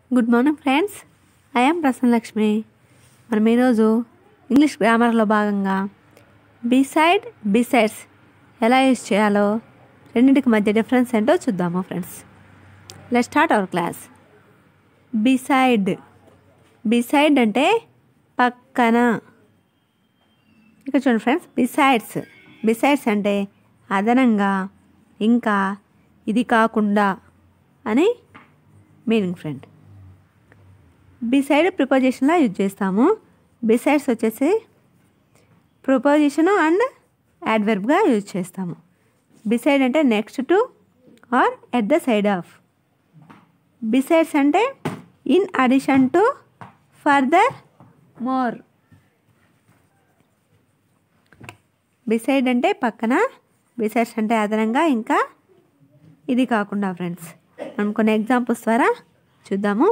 good morning friends I'm Prasannalakshmi మనం ఈరోజు English గ్రామర్లో భాగంగా బిసైడ్ బిసైడ్స్ ఎలా యూజ్ చేయాలో రెండింటికి మధ్య డిఫరెన్స్ ఏంటో చూద్దాము friends let start our class beside beside అంటే పక్కన ఇక్కడ చూడండి ఫ్రెండ్స్ బిసైడ్స్ బిసైడ్స్ అంటే అదనంగా ఇంకా ఇది కాకుండా అని మీనింగ్ ఫ్రెండ్ బిసైడ్ ప్రిపోజిషన్లా యూజ్ చేస్తాము బిసైడ్స్ వచ్చేసి ప్రిపోజిషన్ అండ్ యాడ్వర్బ్గా యూజ్ చేస్తాము బిసైడ్ అంటే next to or at the side of besides అంటే in addition to furthermore beside అంటే పక్కన బిసైడ్స్ అంటే అదనంగా ఇంకా ఇది కాకుండా ఫ్రెండ్స్ మనం కొన్ని ఎగ్జాంపుల్స్ ద్వారా చూద్దాము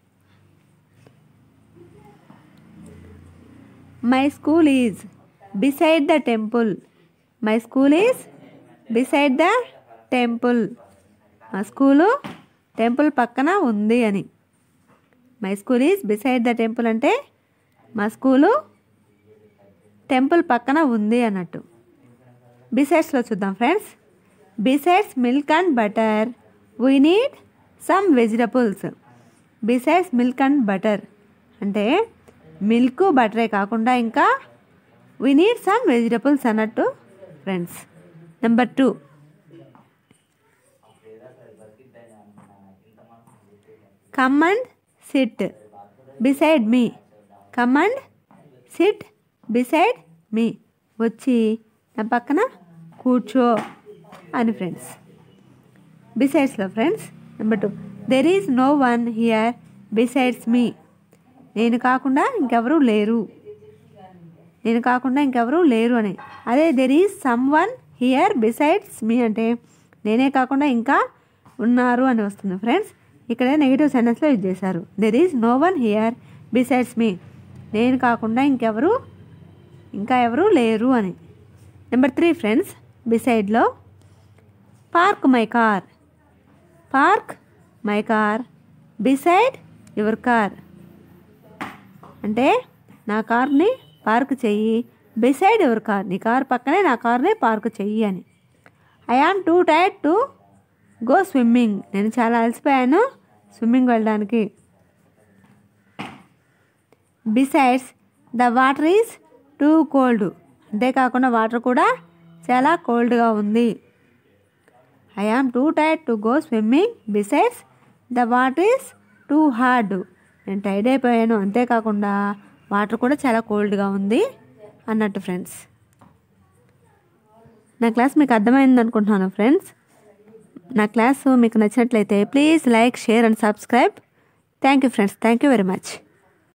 my school is beside the temple my school is beside the temple మా స్కూలు టెంపుల్ పక్కన ఉంది అని my school is beside the temple అంటే మా స్కూలు టెంపుల్ పక్కన ఉంది అన్నట్టు బిసైడ్స్లో చూద్దాం friends besides milk and butter we need some vegetables besides milk and butter అంటే మిల్క్ బటరే కాకుండా ఇంకా వీ నీడ్ సమ్ వెజిటబుల్స్ అన్నట్టు friends number two come and sit beside me come and sit beside me వచ్చి నా పక్కన కూర్చో అని ఫ్రెండ్స్ బిసైడ్స్లో friends number two there is no one here besides me నేను కాకుండా ఇంకెవరూ లేరు నేను కాకుండా ఇంకెవరూ లేరు అని అదే there is someone here besides me అంటే నేనే కాకుండా ఇంకా ఉన్నారు అని వస్తుంది ఫ్రెండ్స్ ఇక్కడ నెగిటివ్ సెంటెన్స్లో యూజ్ చేశారు there is no one here besides me నేను కాకుండా ఇంకెవరు ఇంకా ఎవరు లేరు అని నెంబర్ త్రీ ఫ్రెండ్స్ బిసైడ్లో park my car park my car beside your car అంటే నా కార్ని పార్క్ చెయ్యి బిసైడ్ యువర్ కార్ నీ కార్ పక్కనే నా కార్ని పార్క్ చెయ్యి అని I am too tired to go swimming నేను చాలా అలసిపోయాను స్విమ్మింగ్ వెళ్ళడానికి besides the water is too cold అంతేకాకుండా వాటర్ కూడా చాలా కోల్డ్గా ఉంది I am too tired to go swimming besides the water is too hard నేను టైర్డ్ అయిపోయాను అంతేకాకుండా వాటర్ కూడా చాలా కోల్డ్గా ఉంది అన్నట్టు ఫ్రెండ్స్ నా క్లాస్ మీకు అర్థమైంది అనుకుంటున్నాను ఫ్రెండ్స్ నా క్లాసు మీకు నచ్చినట్లయితే please like share and subscribe thank you friends thank you very much